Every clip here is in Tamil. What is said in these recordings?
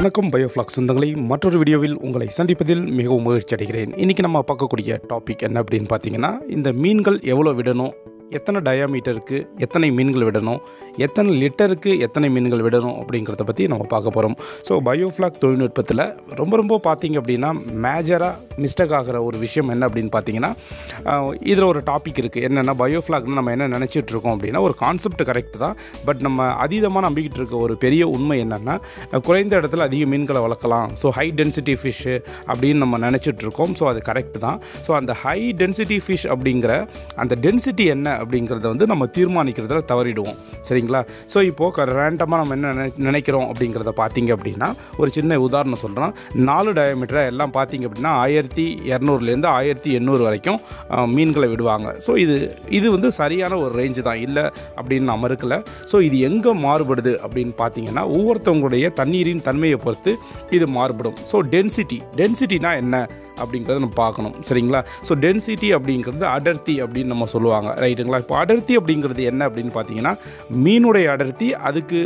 வணக்கம் பயோஃப்ளாக் சொந்தங்களை மற்றொரு வீடியோவில் உங்களை சந்திப்பதில் மிகவும் மகிழ்ச்சி அடைகிறேன் இன்றைக்கி நம்ம பார்க்கக்கூடிய டாபிக் என்ன அப்படின்னு பார்த்தீங்கன்னா இந்த மீன்கள் எவ்வளோ விடணும் எத்தனை டயாமீட்டருக்கு எத்தனை மீன்கள் விடணும் எத்தனை லிட்டருக்கு எத்தனை மீன்கள் விடணும் அப்படிங்கிறத பற்றி நம்ம பார்க்க போகிறோம் ஸோ பயோஃப்ளாக் தொழில்நுட்பத்தில் ரொம்ப ரொம்ப பார்த்தீங்க அப்படின்னா மேஜராக மிஸ்டேக் ஆகிற ஒரு விஷயம் என்ன அப்படின்னு பார்த்தீங்கன்னா இதில் ஒரு டாபிக் இருக்குது என்னென்னா பயோஃப்ளாக்னு நம்ம என்ன நினச்சிட்டு இருக்கோம் அப்படின்னா ஒரு கான்செப்ட் கரெக்ட் தான் பட் நம்ம அதீதமாக நம்பிக்கிட்டு இருக்க ஒரு பெரிய உண்மை என்னென்னா குறைந்த இடத்துல அதிக மீன்களை வளர்க்கலாம் ஸோ ஹை டென்சிட்டி ஃபிஷ்ஷு அப்படின்னு நம்ம நினச்சிட்டு இருக்கோம் ஸோ அது கரெக்ட் தான் ஸோ அந்த ஹை டென்சிட்டி ஃபிஷ் அப்படிங்கிற அந்த டென்சிட்டி என்ன அப்படிங்கிறத வந்து நம்ம தீர்மானிக்கிறதுல தவறிடுவோம் சரிங்களா ஸோ இப்போது ரேண்டமாக நம்ம என்ன நினை- நினைக்கிறோம் அப்படிங்கிறத பார்த்தீங்க அப்படின்னா ஒரு சின்ன உதாரணம் சொல்கிறேன் நாலு டயமீட்டரை எல்லாம் பார்த்தீங்க அப்படின்னா ஆயிரத்தி இரநூறுலேருந்து ஆயிரத்தி எண்ணூறு வரைக்கும் அஹ், மீன்களை விடுவாங்க ஸோ இது இது வந்து சரியான ஒரு ரேஞ்சு தான் இல்லை அப்படின்னு நான் மறுக்கல ஸோ இது எங்கே மாறுபடுது அப்படின்னு பார்த்தீங்கன்னா ஒவ்வொருத்தவங்களுடைய தண்ணீரின் தன்மையை பொறுத்து இது மாறுபடும் ஸோ டென்சிட்டி டென்சிட்டினா என்ன அப்படிங்கிறத நம்ம பார்க்கணும் சரிங்களா ஸோ டென்சிட்டி அப்படிங்கிறது அடர்த்தி அப்படின்னு நம்ம சொல்லுவாங்க ரைட்டுங்களா இப்போ அடர்த்தி அப்படிங்கிறது என்ன அப்படின்னு பார்த்தீங்கன்னா மீனுடைய அடர்த்தி அதுக்கு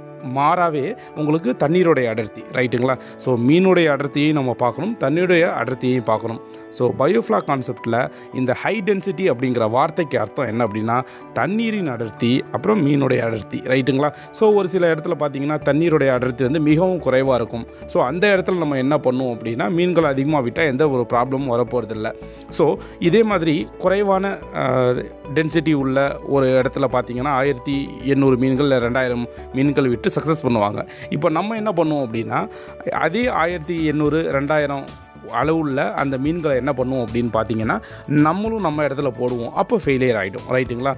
மாறாவே உங்களுக்கு தண்ணீருடைய அடர்த்தி ரைட்டுங்களா ஸோ மீனுடைய அடர்த்தியையும் நம்ம பார்க்கணும் தண்ணீருடைய அடர்த்தியையும் பார்க்கணும் ஸோ பயோஃப்ளா கான்செப்டில் இந்த ஹை டென்சிட்டி அப்படிங்கிற வார்த்தைக்கு அர்த்தம் என்ன அப்படின்னா தண்ணீரின் அடர்த்தி அப்புறம் மீனுடைய அடர்த்தி ரைட்டுங்களா ஸோ ஒரு சில இடத்துல பார்த்தீங்கன்னா தண்ணீருடைய அடர்த்தி வந்து மிகவும் குறைவாக இருக்கும் ஸோ அந்த இடத்துல நம்ம என்ன பண்ணுவோம் அப்படின்னா மீன்கள் அதிகமாக விட்டால் எந்த ஒரு ப்ராப்ளமும் வரப்போகிறதில்ல ஸோ இதே மாதிரி குறைவான டென்சிட்டி உள்ள ஒரு இடத்துல பார்த்தீங்கன்னா ஆயிரத்தி எண்ணூறு மீன்கள் இல்லை ரெண்டாயிரம் மீன்கள் விட்டு சக்ஸஸ் பண்ணுவாங்க இப்போ நம்ம என்ன பண்ணுவோம் அப்படின்னா அதே ஆயிரத்தி எண்ணூறு ரெண்டாயிரம் அளவுள்ள அந்த மீன்களை என்ன பண்ணுவோம் அப்படின்னு பார்த்தீங்கன்னா நம்மளும் நம்ம இடத்துல போடுவோம் அப்போ ஃபெயிலியர் ஆகிடும் ரைட்டுங்களா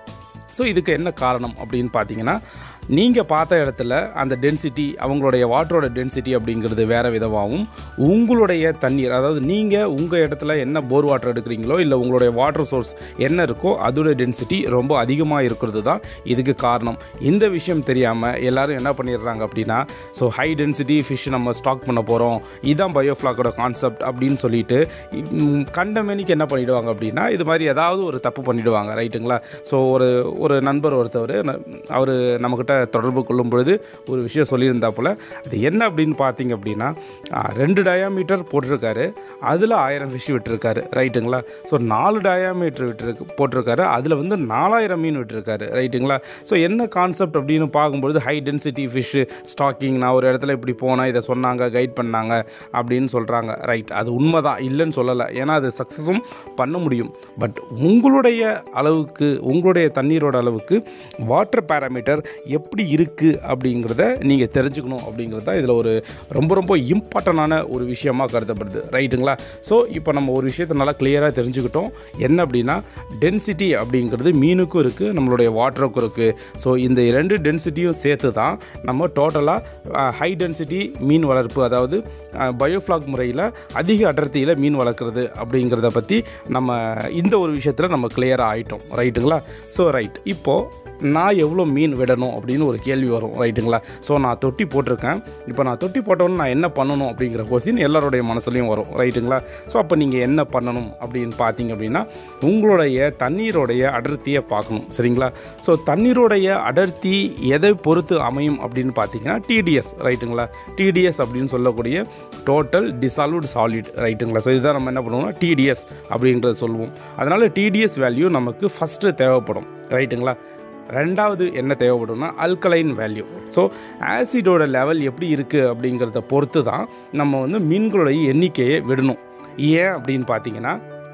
ஸோ இதுக்கு என்ன காரணம் அப்படின்னு பார்த்தீங்கன்னா நீங்கள் பார்த்த இடத்துல அந்த டென்சிட்டி அவங்களுடைய வாட்டரோட டென்சிட்டி அப்படிங்கிறது வேறு விதமாகவும் உங்களுடைய தண்ணீர் அதாவது நீங்கள் உங்கள் இடத்துல என்ன போர் வாட்டர் எடுக்கிறீங்களோ இல்லை உங்களுடைய வாட்டர் சோர்ஸ் என்ன இருக்கோ அதோட டென்சிட்டி ரொம்ப அதிகமாக இருக்கிறது தான் இதுக்கு காரணம் இந்த விஷயம் தெரியாமல் எல்லாரும் என்ன பண்ணிடுறாங்க அப்படின்னா ஸோ ஹை டென்சிட்டி ஃபிஷ் நம்ம ஸ்டாக் பண்ண போகிறோம் இதுதான் பயோஃப்ளாக்கோட கான்செப்ட் அப்படின்னு சொல்லிட்டு ம், கண்டமேனிக்கு என்ன பண்ணிடுவாங்க அப்படின்னா இது மாதிரி ஏதாவது ஒரு தப்பு பண்ணிடுவாங்க ரைட்டுங்களா ஸோ ஒரு ஒரு நண்பர் ஒருத்தவர் அவர் நம்மக்கிட்ட தொடர்பு கொள்ளும் பொழுது ஒரு விஷயம் சொல்லியிருந்தா போல் அது என்ன அப்படின்னு பார்த்தீங்க அப்படின்னா ஆ, ரெண்டு டயாமீட்டர் போட்டிருக்காரு அதில் ஆயிரம் ஃபிஷ் விட்டுருக்காரு ரைட்டுங்களா ஸோ நாலு டயாமீட்டர் விட்டுருக்கு போட்டிருக்காரு அதில் வந்து நாலாயிரம் மீன் விட்டுருக்காரு ரைட்டுங்களா ஸோ என்ன கான்செப்ட் அப்படின்னு பார்க்கும்பொழுது ஹை டென்சிட்டி ஃபிஷ்ஷு ஸ்டாக்கிங் நான் ஒரு இடத்துல இப்படி போனேன் இதை சொன்னாங்க கைட் பண்ணாங்க அப்படின்னு சொல்கிறாங்க ரைட் அது உண்மை தான் இல்லைன்னு சொல்லலை ஏன்னா அது சக்ஸஸும் பண்ண முடியும் பட் உங்களுடைய அளவுக்கு உங்களுடைய தண்ணீரோட அளவுக்கு வாட்டர் பேராமீட்டர் எப்படி இருக்குது அப்படிங்கிறத நீங்கள் தெரிஞ்சுக்கணும் அப்படிங்கிறது தான் இதில் ஒரு ரொம்ப ரொம்ப இம்பார்ட்டண்டான ஒரு விஷயமா கருதப்படுது ரைட்டுங்களா ஸோ இப்போ நம்ம ஒரு விஷயத்தை நல்லா கிளியராக தெரிஞ்சுக்கிட்டோம் என்ன அப்படின்னா டென்சிட்டி அப்படிங்கிறது மீனுக்கும் இருக்குது நம்மளுடைய வாட்டருக்கும் இருக்குது ஸோ இந்த ரெண்டு டென்சிட்டியும் சேர்த்து தான் நம்ம டோட்டலாக ஹை டென்சிட்டி மீன் வளர்ப்பு அதாவது பயோஃப்ளாக் முறையில் அதிக அடர்த்தியில் மீன் வளர்க்குறது அப்படிங்கிறத பற்றி நம்ம இந்த ஒரு விஷயத்தில் நம்ம கிளியராக ஆயிட்டோம் ரைட்டுங்களா ஸோ ரைட் இப்போது நான் எவ்வளோ மீன் விடணும் அப்படின்னு ஒரு கேள்வி வரும் ரைட்டுங்களா ஸோ நான் தொட்டி போட்டிருக்கேன் இப்போ நான் தொட்டி போட்டோன்னு நான் என்ன பண்ணணும் அப்படிங்கிற கொஸ்டின் எல்லாருடைய மனசுலையும் வரும் ரைட்டுங்களா ஸோ அப்போ நீங்கள் என்ன பண்ணணும் அப்படின்னு பார்த்தீங்க அப்படின்னா உங்களுடைய தண்ணீரோடைய அடர்த்தியை பார்க்கணும் சரிங்களா ஸோ தண்ணீரோடைய அடர்த்தி எதை பொறுத்து அமையும் அப்படின்னு பார்த்தீங்கன்னா டிடிஎஸ் ரைட்டுங்களா டிடிஎஸ் அப்படின்னு சொல்லக்கூடிய டோட்டல் டிசால்வ்டு சாலிட் ரைட்டுங்களா ஸோ இதுதான் நம்ம என்ன பண்ணுவோம்னா டிடிஎஸ் அப்படின்றத சொல்லுவோம் அதனால் டிடிஎஸ் வேல்யூ நமக்கு ஃபஸ்ட்டு தேவைப்படும் ரைட்டுங்களா ரெண்டாவது என்ன தேவைப்படும்னா அல்கலைன் வேல்யூ ஸோ ஆசிடோட லெவல் எப்படி இருக்குது அப்படிங்கிறத பொறுத்து தான் நம்ம வந்து மீன்களுடைய எண்ணிக்கையை விடணும் ஏன் அப்படின்னு பார்த்தீங்கன்னா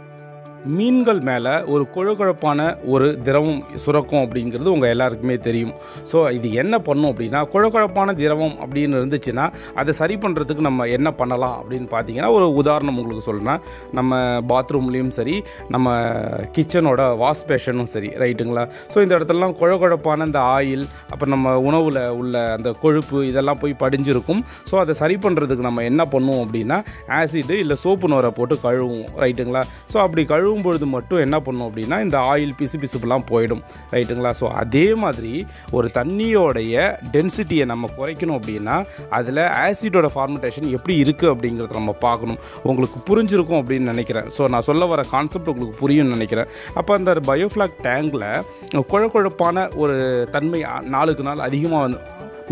மீன்கள் மேலே ஒரு குழகுழப்பான ஒரு திரவம் சுரக்கும் அப்படிங்கிறது உங்கள் எல்லாருக்குமே தெரியும் ஸோ இது என்ன பண்ணும் அப்படின்னா குழகுழப்பான திரவம் அப்படின்னு இருந்துச்சுன்னா அதை சரி பண்ணுறதுக்கு நம்ம என்ன பண்ணலாம் அப்படின்னு பார்த்தீங்கன்னா ஒரு உதாரணம் உங்களுக்கு சொல்கிறேன் நம்ம பாத்ரூம்லேயும் சரி நம்ம கிச்சனோட வாஷ் பேஷனும் சரி ரைட்டுங்களா ஸோ இந்த இடத்துலலாம் குழகுழப்பான இந்த ஆயில் அப்புறம் நம்ம உணவில் உள்ள அந்த கொழுப்பு இதெல்லாம் போய் படிஞ்சிருக்கும் ஸோ அதை சரி பண்ணுறதுக்கு நம்ம என்ன பண்ணுவோம் அப்படின்னா ஆசிடு இல்லை சோப்பு நோரை போட்டு கழுவுவோம் ரைட்டுங்களா ஸோ அப்படி கழுவும் பொழுது மட்டும் என்ன பண்ணும் அப்படின்னா இந்த ஆயில் பிசு பிசுப்புலாம் போயிடும் ரைட்டுங்களா ஸோ அதே மாதிரி ஒரு தண்ணியோடைய டென்சிட்டியை நம்ம குறைக்கணும் அப்படின்னா அதில் ஆசிடோட ஃபார்மெண்டேஷன் எப்படி இருக்குது அப்படிங்கிறத நம்ம பார்க்கணும் உங்களுக்கு புரிஞ்சிருக்கும் அப்படின்னு நினைக்கிறேன் ஸோ நான் சொல்ல வர கான்செப்ட் உங்களுக்கு புரியும்னு நினைக்கிறேன் அப்போ அந்த பயோஃப்ளாக் டேங்கில் குழ குழப்பான ஒரு தன்மை நாளுக்கு நாள் அதிகமாக வந்து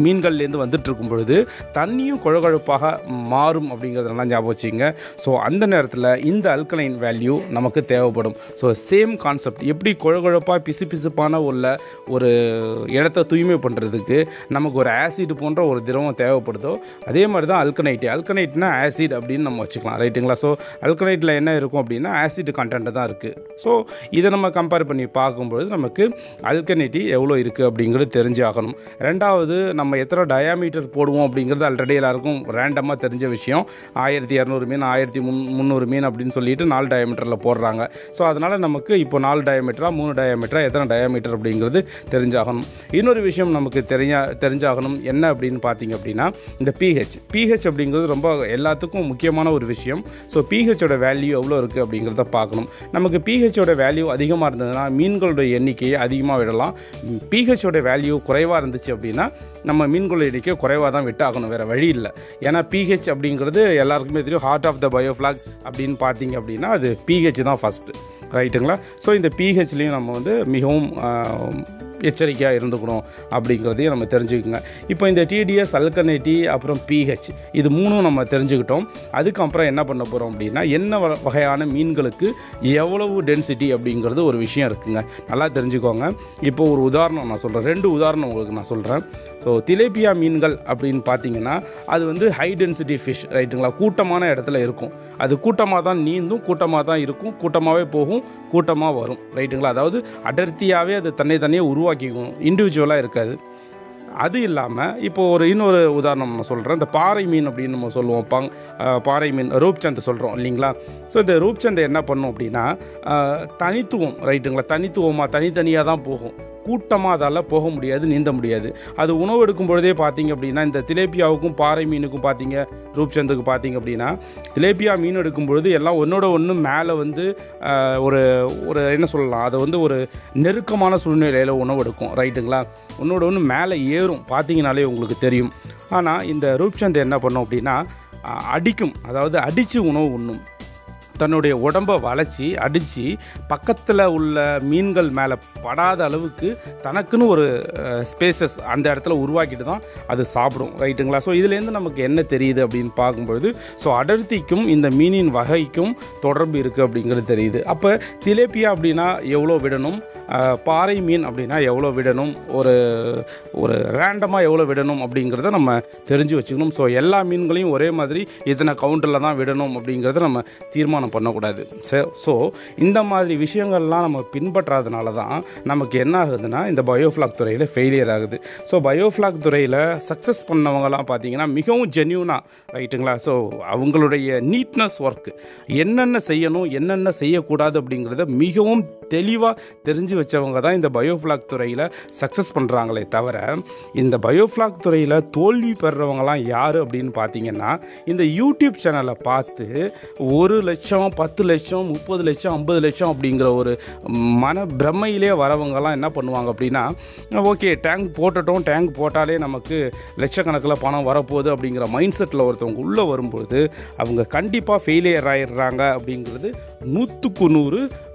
மீன்கள்லேருந்து வந்துட்டு இருக்கும் பொழுது தண்ணியும் குழகுழப்பாக மாறும் அப்படிங்கிறதெல்லாம் ஞாபகம் வச்சுங்க ஸோ அந்த நேரத்தில் இந்த அல்கலைன் வேல்யூ நமக்கு தேவைப்படும் ஸோ சேம் கான்செப்ட் எப்படி குழகுழப்பாக பிசு பிசுப்பான உள்ள ஒரு இடத்த தூய்மை பண்ணுறதுக்கு நமக்கு ஒரு ஆசிட் போன்ற ஒரு திரவம் தேவைப்படுதோ அதே மாதிரி தான் அல்கனைட் அல்கனைட்னா ஆசிட் அப்படின்னு நம்ம வச்சுக்கலாம் ரைட்டுங்களா ஸோ அல்கனைட்டில் என்ன இருக்கும் அப்படின்னா ஆசிட் கண்டென்ட் தான் இருக்குது ஸோ இதை நம்ம கம்பேர் பண்ணி பார்க்கும்பொழுது நமக்கு அல்கனைட்டி எவ்வளோ இருக்குது அப்படிங்கிறது தெரிஞ்சாகணும் ரெண்டாவது நம்ம எத்தனை டயாமீட்டர் போடுவோம் அப்படிங்கிறது ஆல்ரெடி எல்லாருக்கும் ரேண்டமாக தெரிஞ்ச விஷயம் ஆயிரத்தி இரநூறு மீன் ஆயிரத்தி முன் முந்நூறு மீன் அப்படின்னு சொல்லிட்டு நாலு டயாமீட்டரில் போடுறாங்க ஸோ அதனால் நமக்கு இப்போ நாலு டயாமீட்டரா மூணு டயாமீட்டரா எத்தனை டயாமீட்டர் அப்படிங்கிறது தெரிஞ்சாகணும் இன்னொரு விஷயம் நமக்கு தெரிஞ்சா தெரிஞ்சாகணும் என்ன அப்படின்னு பார்த்தீங்க அப்படின்னா இந்த பிஹெச் பிஹெச் அப்படிங்கிறது ரொம்ப எல்லாத்துக்கும் முக்கியமான ஒரு விஷயம் ஸோ பிஹெச்சோட வேல்யூ எவ்வளோ இருக்குது அப்படிங்கிறத பார்க்கணும் நமக்கு பிஹெச்சோட வேல்யூ அதிகமாக இருந்ததுன்னா மீன்களோட எண்ணிக்கையை அதிகமாக விடலாம் பிஹெச்சோட வேல்யூ குறைவாக இருந்துச்சு அப்படின்னா நம்ம மீன்களோட எண்ணிக்கை குறைவாக தான் விட்டாகணும் வேறு வழி இல்லை ஏன்னா பிஹெச் அப்படிங்கிறது எல்லாருக்குமே தெரியும் ஹார்ட் ஆஃப் த பயோஃப்ளாக் அப்படின்னு பார்த்தீங்க அப்படின்னா அது பிஹெச் தான் ஃபஸ்ட்டு ரைட்டுங்களா ஸோ இந்த பிஹெச்லேயும் நம்ம வந்து மிகவும் ஆஹ், எச்சரிக்கையாக இருந்துக்கணும் அப்படிங்கிறதையும் நம்ம தெரிஞ்சுக்கோங்க இப்போ இந்த டிடிஎஸ் அல்கனைட்டி அப்புறம் பிஹெச் இது மூணும் நம்ம தெரிஞ்சுக்கிட்டோம் அதுக்கப்புறம் என்ன பண்ண போகிறோம் அப்படின்னா என்ன வ- வகையான மீன்களுக்கு எவ்வளவு டென்சிட்டி அப்படிங்கிறது ஒரு விஷயம் இருக்குங்க நல்லா தெரிஞ்சுக்கோங்க இப்போ ஒரு உதாரணம் நான் சொல்கிறேன் ரெண்டு உதாரணம் உங்களுக்கு நான் சொல்கிறேன் ஸோ திலேபியா மீன்கள் அப்படின்னு பார்த்தீங்கன்னா அது வந்து ஹை டென்சிட்டி ஃபிஷ் ரைட்டுங்களா கூட்டமான இடத்துல இருக்கும் அது கூட்டமாக தான் நீந்தும் கூட்டமாக தான் இருக்கும் கூட்டமாகவே போகும் கூட்டமாக வரும் ரைட்டுங்களா அதாவது அடர்த்தியாகவே அது தன்னை தனியே உருவாக்கிக்கும் இண்டிவிஜுவலாக இருக்காது அது இல்லாமல் இப்போ ஒரு இன்னொரு உதாரணம் நான் சொல்கிறேன் இந்த பாறை மீன் அப்படின்னு நம்ம சொல்லுவோம் பங் அஹ், பாறை மீன் ரூப்சந்த் சொல்கிறோம் இல்லைங்களா ஸோ இந்த ரூப்சந்த் என்ன பண்ணும் அப்படின்னா அஹ், தனித்துவம் ரைட்டுங்களா தனித்துவமாக தனித்தனியாக தான் போகும் கூட்டமாக அதால் போக முடியாது நீந்த முடியாது அது உணவு எடுக்கும் பொழுதே பார்த்தீங்க அப்படின்னா இந்த திலேப்பியாவுக்கும் பாறை மீனுக்கும் பார்த்தீங்க ரூப்சந்துக்கு பார்த்தீங்க அப்படின்னா திலேப்பியா மீன் எடுக்கும் பொழுது எல்லாம் ஒன்றோட ஒன்று மேலே வந்து ஆஹ், ஒரு ஒரு என்ன சொல்லலாம் அதை வந்து ஒரு நெருக்கமான சூழ்நிலையில் உணவு எடுக்கும் ரைட்டுங்களா ஒன்றோட ஒன்று மேலே ஏறும் பார்த்தீங்கனாலே உங்களுக்கு தெரியும் ஆனால் இந்த ரூப்சந்த் என்ன பண்ணும் அப்படின்னா ஆஹ், அடிக்கும் அதாவது அடித்து உணவு உண்ணும் தன்னுடைய உடம்பை வளைச்சி அடித்து பக்கத்தில் உள்ள மீன்கள் மேலே படாத அளவுக்கு தனக்குன்னு ஒரு ஸ்பேசஸ் அந்த இடத்துல உருவாக்கிட்டு தான் அது சாப்பிடும் ரைட்டுங்களா ஸோ இதுலேருந்து நமக்கு என்ன தெரியுது அப்படின்னு பார்க்கும்பொழுது ஸோ அடர்த்திக்கும் இந்த மீனின் வகைக்கும் தொடர்பு இருக்குது அப்படிங்கிறது தெரியுது அப்போ திலேப்பியா அப்படின்னா எவ்வளோ விடணும் அஹ், பாறை மீன் அப்படின்னா எவ்வளோ விடணும் ஒரு ஒரு ரேண்டமாக எவ்வளோ விடணும் அப்படிங்கிறத நம்ம தெரிஞ்சு வச்சுக்கணும் ஸோ எல்லா மீன்களையும் ஒரே மாதிரி இத்தனை கவுண்டரில் தான் விடணும் அப்படிங்கிறத நம்ம தீர்மானம் பண்ணக்கூடாது ஸோ இந்த மாதிரி விஷயங்கள்லாம் நம்ம பின்பற்றாதனால தான் நமக்கு என்ன ஆகுதுன்னா இந்த பயோஃப்ளாக் துறையில் ஃபெயிலியர் ஆகுது ஸோ பயோஃப்ளாக் துறையில் சக்ஸஸ் பண்ணவங்கலாம் பார்த்தீங்கன்னா மிகவும் ஜென்யூனாக ரைட்டுங்களா ஸோ அவங்களுடைய நீட்னஸ் ஒர்க் என்னென்ன செய்யணும் என்னென்ன செய்யக்கூடாது அப்படிங்கிறத மிகவும் தெளிவாக தெரிஞ்சு வச்சவங்க தான் இந்த பயோஃப்ளாக் துறையில் சக்ஸஸ் பண்ணுறாங்களே தவிர இந்த பயோஃப்ளாக் துறையில் தோல்வி பெறுறவங்கலாம் யார் அப்படின்னு பார்த்தீங்கன்னா இந்த யூடியூப் சேனலை பார்த்து ஒரு லட்சம் பத்து லட்சம் முப்பது லட்சம் ஐம்பது லட்சம் அப்படிங்கிற ஒரு மன பிரமையிலே வரவங்கலாம் என்ன பண்ணுவாங்க அப்படின்னா ஓகே டேங்க் போட்டுட்டோம் டேங்க் போட்டாலே நமக்கு லட்சக்கணக்கில் பணம் வரப்போகுது அப்படிங்கிற மைண்ட் செட்டில் ஒருத்தவங்க உள்ளே வரும்போது அவங்க கண்டிப்பாக ஃபெயிலியர் ஆயிடுறாங்க அப்படிங்கிறது நூற்றுக்கு நூறு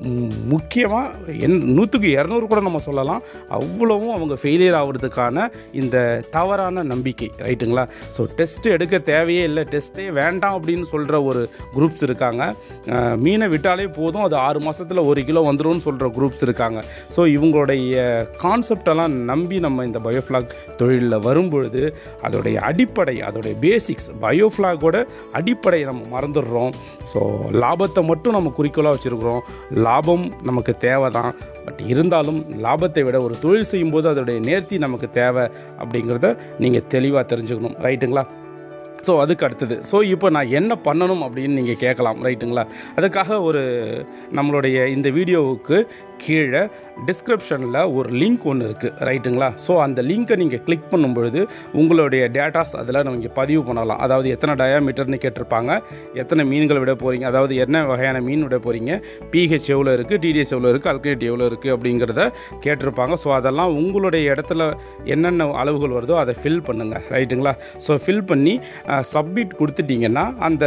முக்கியமாக என் நூற்றுக்கு இரநூறு கூட நம்ம சொல்லலாம் அவ்வளவும் அவங்க ஃபெயிலியர் ஆகிறதுக்கான இந்த தவறான நம்பிக்கை ரைட்டுங்களா ஸோ டெஸ்ட் எடுக்க தேவையே இல்லை டெஸ்ட்டே வேண்டாம் அப்படின்னு சொல்கிற ஒரு குரூப்ஸ் இருக்காங்க அஹ், மீனை விட்டாலே போதும் அது ஆறு மாதத்தில் ஒரு கிலோ வந்துரும்னு சொல்கிற குரூப்ஸ் இருக்காங்க ஸோ இவங்களுடைய கான்செப்டெல்லாம் நம்பி நம்ம இந்த பயோஃப்ளாக் தொழிலில் வரும்பொழுது அதோடைய அடிப்படை அதோடைய பேசிக்ஸ் பயோஃப்ளாகோட அடிப்படை நம்ம மறந்துடுறோம் ஸோ லாபத்தை மட்டும் நம்ம குறிக்கோளாக வச்சுருக்குறோம் லாபம் நமக்கு தேவை தான் பட் இருந்தாலும் லாபத்தை விட ஒரு தொழில் செய்யும்போது அதோடைய நேர்த்தி நமக்கு தேவை அப்படிங்கிறத நீங்கள் தெளிவாக தெரிஞ்சுக்கணும் ரைட்டுங்களா ஸோ அதுக்கு அடுத்தது ஸோ இப்போ நான் என்ன பண்ணணும் அப்படின்னு நீங்கள் கேட்கலாம் ரைட்டுங்களா அதுக்காக ஒரு நம்மளுடைய இந்த வீடியோவுக்கு கீழே டிஸ்கிரிப்ஷனில் ஒரு லிங்க் ஒன்று இருக்குது ரைட்டுங்களா ஸோ அந்த லிங்க்கை நீங்கள் கிளிக் பண்ணும் பொழுது உங்களுடைய டேட்டாஸ் அதில் நீங்கள் பதிவு பண்ணலாம் அதாவது எத்தனை டயாமீட்டர்னு கேட்டிருப்பாங்க எத்தனை மீன்கள் விட போகிறீங்க அதாவது என்ன வகையான மீன் விட போகிறீங்க பிஹெச் எவ்வளோ இருக்குது டிடிஎஸ் எவ்வளோ இருக்குது அல்கனேட் எவ்வளோ இருக்குது அப்படிங்கிறத கேட்டிருப்பாங்க ஸோ அதெல்லாம் உங்களுடைய இடத்துல என்னென்ன அளவுகள் வருதோ அதை ஃபில் பண்ணுங்கள் ரைட்டுங்களா ஸோ ஃபில் பண்ணி சப்மிட் கொடுத்துட்டிங்கன்னா அந்த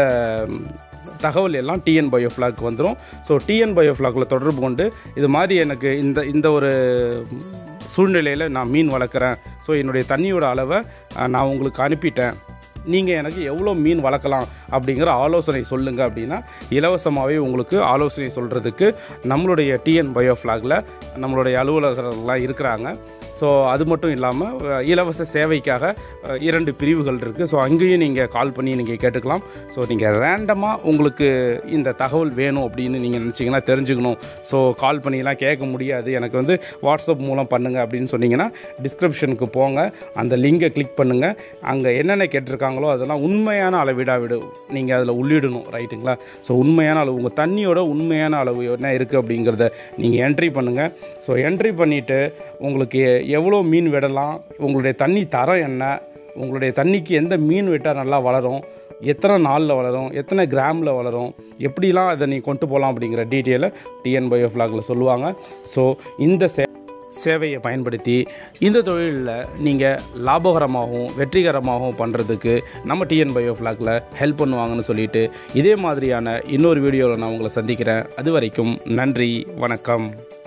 தகவல் எல்லாம் டிஎன் பயோஃப்ளாக் வந்துடும் ஸோ டிஎன் பயோஃப்ளாக்கில் தொடர்பு கொண்டு இது மாதிரி எனக்கு இந்த இந்த ஒரு சூழ்நிலையில் நான் மீன் வளர்க்குறேன் ஸோ என்னுடைய தண்ணியோட அளவை அஹ், நான் உங்களுக்கு அனுப்பிட்டேன் நீங்கள் எனக்கு எவ்வளோ மீன் வளர்க்கலாம் அப்படிங்கிற ஆலோசனை சொல்லுங்கள் அப்படின்னா இலவசமாகவே உங்களுக்கு ஆலோசனை சொல்கிறதுக்கு நம்மளுடைய டிஎன் பயோ ஃப்ளாகில் நம்மளுடைய அலுவலகர்கள்லாம் இருக்கிறாங்க ஸோ அது மட்டும் இல்லாமல் அஹ், இலவச சேவைக்காக அஹ், இரண்டு பிரிவுகள் இருக்குது ஸோ அங்கேயும் நீங்கள் கால் பண்ணி நீங்கள் கேட்டுக்கலாம் ஸோ நீங்கள் ரேண்டமாக உங்களுக்கு இந்த தகவல் வேணும் அப்படின்னு நீங்கள் நினச்சிங்கன்னா தெரிஞ்சுக்கணும் ஸோ கால் பண்ணிலாம் கேட்க முடியாது எனக்கு வந்து வாட்ஸ்அப் மூலம் பண்ணுங்கள் அப்படின்னு சொன்னீங்கன்னா டிஸ்கிரிப்ஷனுக்கு போங்க அந்த லிங்கை கிளிக் பண்ணுங்கள் அங்கே என்னென்ன கேட்டிருக்காங்களோ அதெல்லாம் உண்மையான அளவீடா விடு நீங்கள் அதில் உள்ளிடணும் ரைட்டுங்களா ஸோ உண்மையான அளவு உங்கள் தண்ணியோட உண்மையான அளவு என்ன இருக்குது அப்படிங்கிறத நீங்கள் என்ட்ரி பண்ணுங்கள் ஸோ என்ட்ரி பண்ணிவிட்டு உங்களுக்கு எவ்வளோ மீன் விடலாம் உங்களுடைய தண்ணி தரம் என்ன உங்களுடைய தண்ணிக்கு எந்த மீன் விட்டால் நல்லா வளரும் எத்தனை நாளில் வளரும் எத்தனை கிராமில் வளரும் எப்படிலாம் அதை நீ கொண்டு போகலாம் அப்படிங்கிற டீட்டெயிலை டிஎன் பயோ ஃப்ளாகில் சொல்லுவாங்க ஸோ இந்த சே சேவையை பயன்படுத்தி இந்த தொழிலில் நீங்கள் லாபகரமாகவும் வெற்றிகரமாகவும் பண்ணுறதுக்கு நம்ம டிஎன் பயோ ஃப்ளாகில் ஹெல்ப் பண்ணுவாங்கன்னு சொல்லிட்டு இதே மாதிரியான இன்னொரு வீடியோவில் நான் உங்களை சந்திக்கிறேன் அது வரைக்கும் நன்றி வணக்கம்